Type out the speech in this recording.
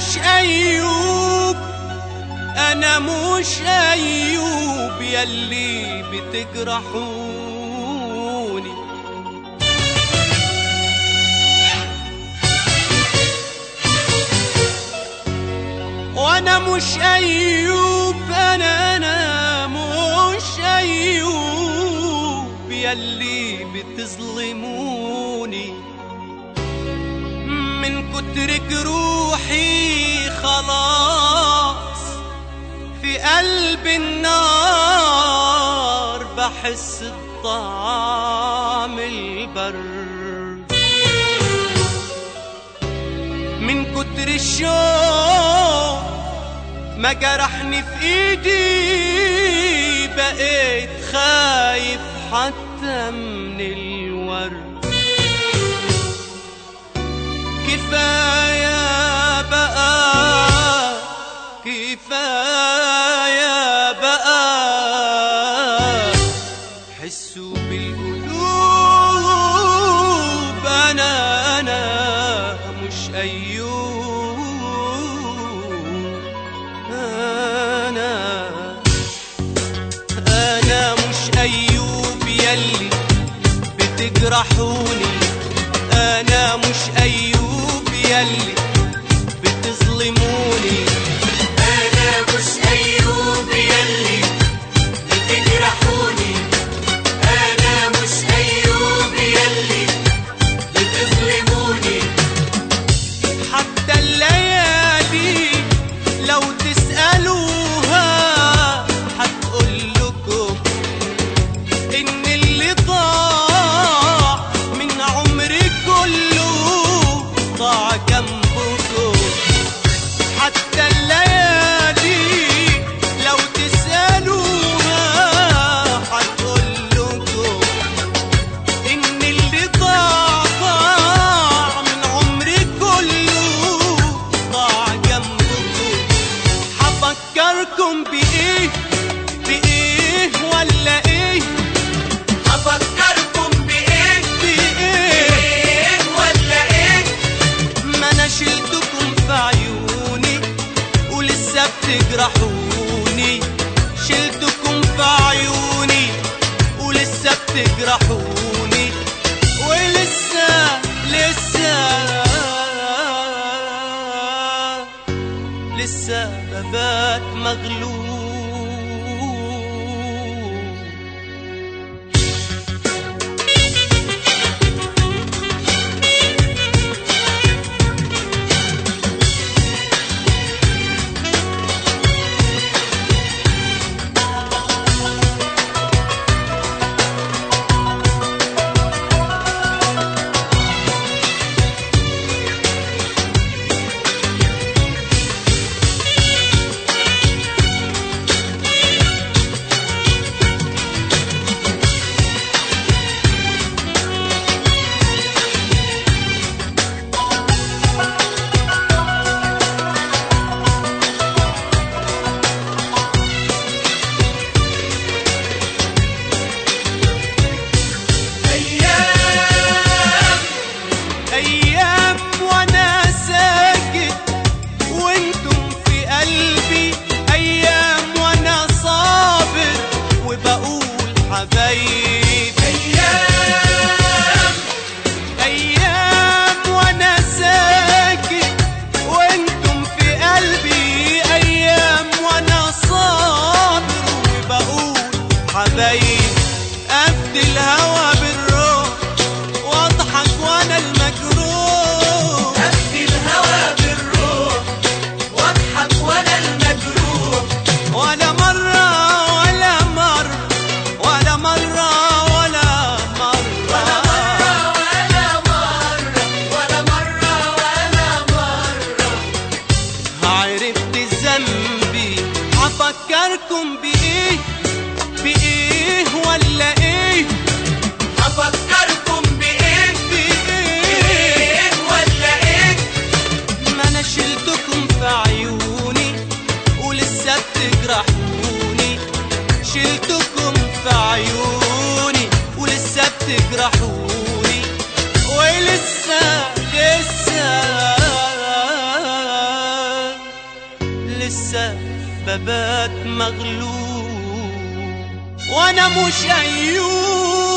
مش أيوب أنا مش أيوب يلي بتجرحوني وأنا مش أيوب أنا أنا مش أيوب يلي بتظلموني من كتر جروحي خلاص في قلب النار بحس بطعم البرد من كتر الشوق ما جرحني في ايدي بقيت خايف حتى من الورد كفاية بقى كفاية بقى حسوا بالقلوب أنا أنا مش أيوب أنا أنا مش أيوب يلي بتجرحوني أنا مش أيوب يلي بتظلموني أنا مش أيوب يلي بتجرحوني أنا مش أيوب يلي بتظلموني حتى الليالي لو تسألوها هتقول لكم إن اللي ضاع من عمري كله ضاع جنبكم حتى الليالي لو تسألوها هتقول لكم إن اللي ضاع ضاع من عمري كله ضاع جنبكم هفكركم بإيه بإيه ولا إيه أفكركم بإيه بإيه إيه ولا إيه ما أنا شلتكم في عيوني ولسه بتجرحوني شلتكم في عيوني ولسه بتجرحوني ولسه لسه لسه ببات مغلوب أيام أيام وأنا ساكت وأنتم في قلبي أيام وأنا صابر وبقول حبايبي أيام أيام وأنا ساكت وأنتم في قلبي أيام وأنا صابر وبقول حبايبي أفدي الهوى بالروح وأضحك وأنا المجروح أفدي الهوى بالروح واضحك وأنا المجروح ولا مرة ولا مرة ولا مرة ولا مرة ولا مرة ولا مرة ولا مرة ولا مرة عرفت ذنبي هفكركم بإيه بإيه ولا إيه أفكركم بإيه بإيه إيه ولا إيه ما أنا شلتكم في عيوني ولسه بتجرحوني شلتكم في عيوني ولسه بتجرحوني ولسه لسه فبات مغلوب وانا مش عيون